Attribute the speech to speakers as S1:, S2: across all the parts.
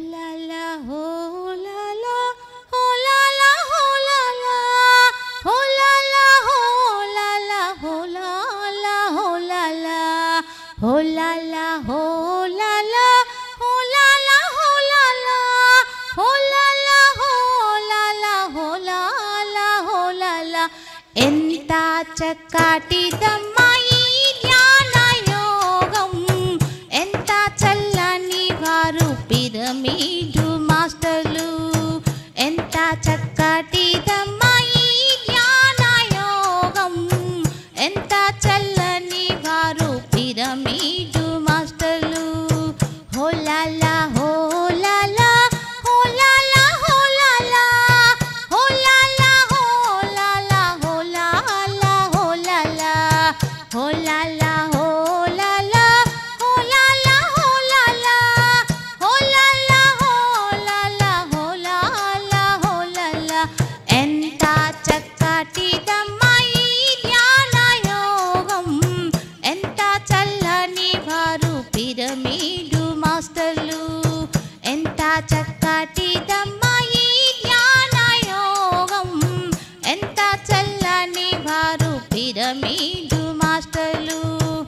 S1: లా లా హో లా లా హో లా లా హో లా లా హో లా లా హో లా లా హో లా లా హో లా లా హో లా లా హో లా లా హో లా లా హో లా లా హో లా లా హో లా లా హో లా లా హో లా లా ఎంత చక్కటిదమ్మా ఈ ధ్యాన యోగం ఎంత చల్లని వారు పిరమిడు మాస్టర్లు ఎంత చక్కటిదమ్మా ఈ ధ్యాన యోగం ఎంత చల్లని వారు పిరమిడు మాస్టర్లు హోలాలా హోలాలా హోలాలా హోలాలా హోలాలా హోలాలా హోలాలా హోలాలా హోలాలా హోలాలా హోలాలా హోలాలా హోలాలా హోలాలా హోలాలా హోలాలా ఎంత చక్కటిదమ్మా ఈ ధ్యాన యోగం ఎంత చల్లని వారు పిరమిడు మాస్టర్లు ఎంత చక్కటిదమ్మా ఈ ధ్యాన యోగం ఎంత చల్లని వారు పిరమిడు మాస్టర్లు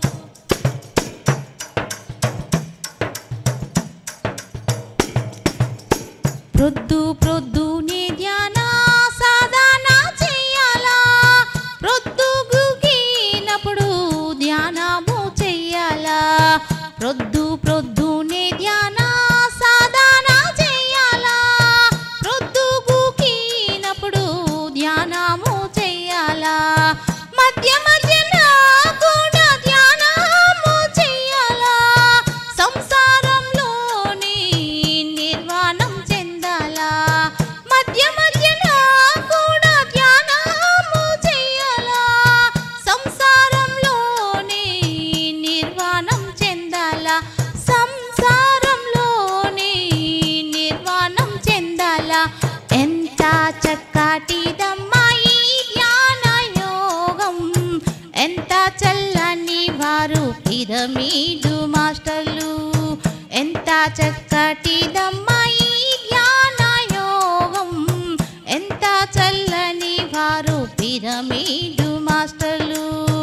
S1: ప్రొద్దు ప్రొద్దునే ధ్యాన సాధన చెయ్యాలా ప్రొద్దు గుగినప్పుడు ధ్యానము చెయ్యాలా ప్రొద్దు ప్రొద్దునే ధ్యాన సాధన చెయ్యాలా ప్రొద్దు గుగినప్పుడు ధ్యానము చెయ్యాలా మధ్య మధ్యన కూడా ధ్యానము చెయ్యాలా సంసారంలోని నిర్వాణం చెందాలా మధ్య మధ్యన కూడా ధ్యానము చెయ్యాలా సంసారంలోని నిర్వాణం చెందాలా సంసారంలోని నిర్వాణం చెందాలా ఎంత చక్కటిదమ్మా ఈ ధ్యాన యోగం ఎంత చల్లని వారు పిరమిడు మాస్టర్లు ఎంత చక్కటిదమ్మా ఈ ధ్యాన యోగం ఎంత చల్లని వారు పిరమిడు మాస్టర్లు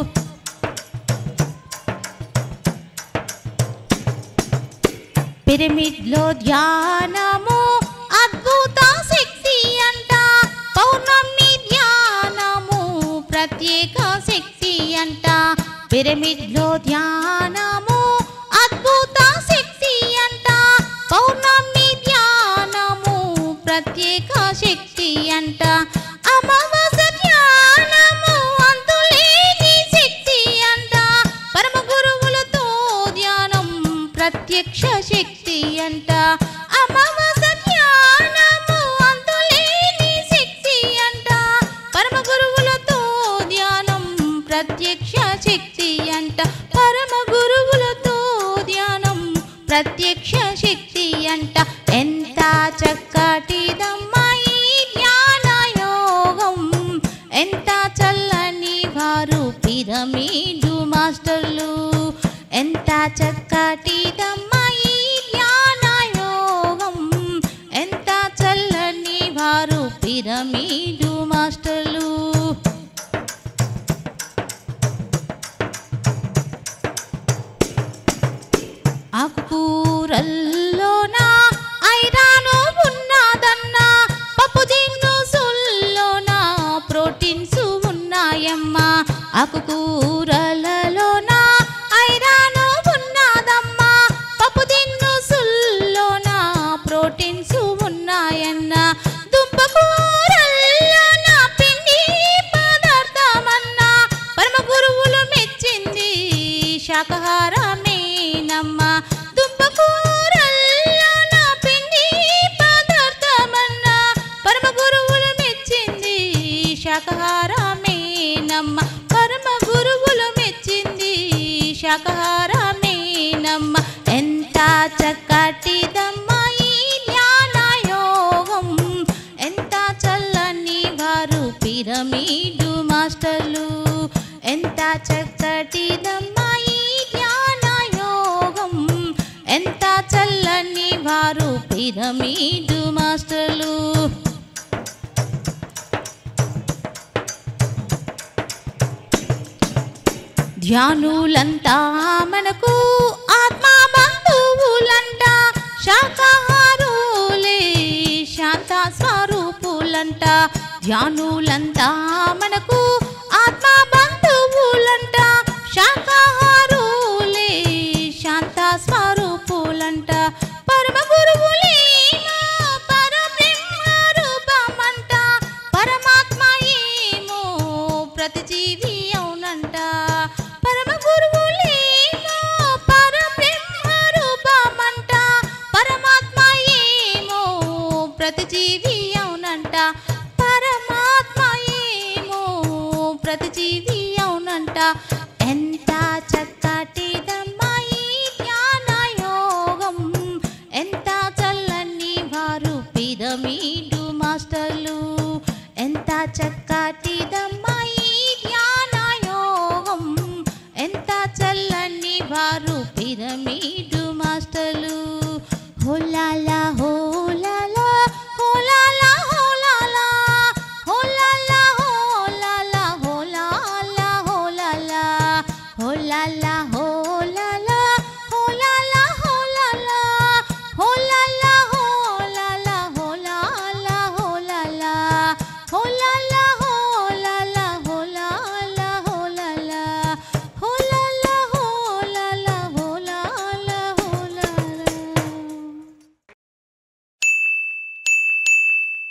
S1: పిరమిడ్లో ధ్యానము అద్భుత శక్తి అంట పౌర్ణమి ధ్యానము ప్రత్యేక శక్తి అంట పిరమిడ్లో ధ్యానము అద్భుత శక్తి అంట పౌర్ణమి ధ్యానము ప్రత్యేక శక్తి అంట అమావాస ధ్యానము అంతులేని శక్తి అంట పరమ గురువులతో ధ్యానం ప్రత్యక్ష శక్తి అంట అమావాస ధ్యానము అంతులేని శక్తి అంట పరమ గురువులతో ధ్యానం ప్రత్యక్ష శక్తి అంట పరమ గురువులతో ధ్యానం ప్రత్యక్ష శక్తి అంట ఎంత చక్కటిదమ్మా ఈ ధ్యాన యోగం పిరమిడ్ మాస్టర్లు ధ్యానులంతా మనకు ఆత్మ బంధువులంట శాకాహారులే శాంత స్వరూపులంట ధ్యానులంతా మనకు ఆత్మ బంధువులంట శాకాహారులే శాంత స్వరూపులంట పరమ గురువులేమో పరబ్రహ్మ రూపమంట పరమాత్మ ఏమో ప్రతి జీవి అవునంట పరమ గురువులేమో పరబ్రహ్మ రూపమంట పరమాత్మ ఏమో ప్రతి జీవి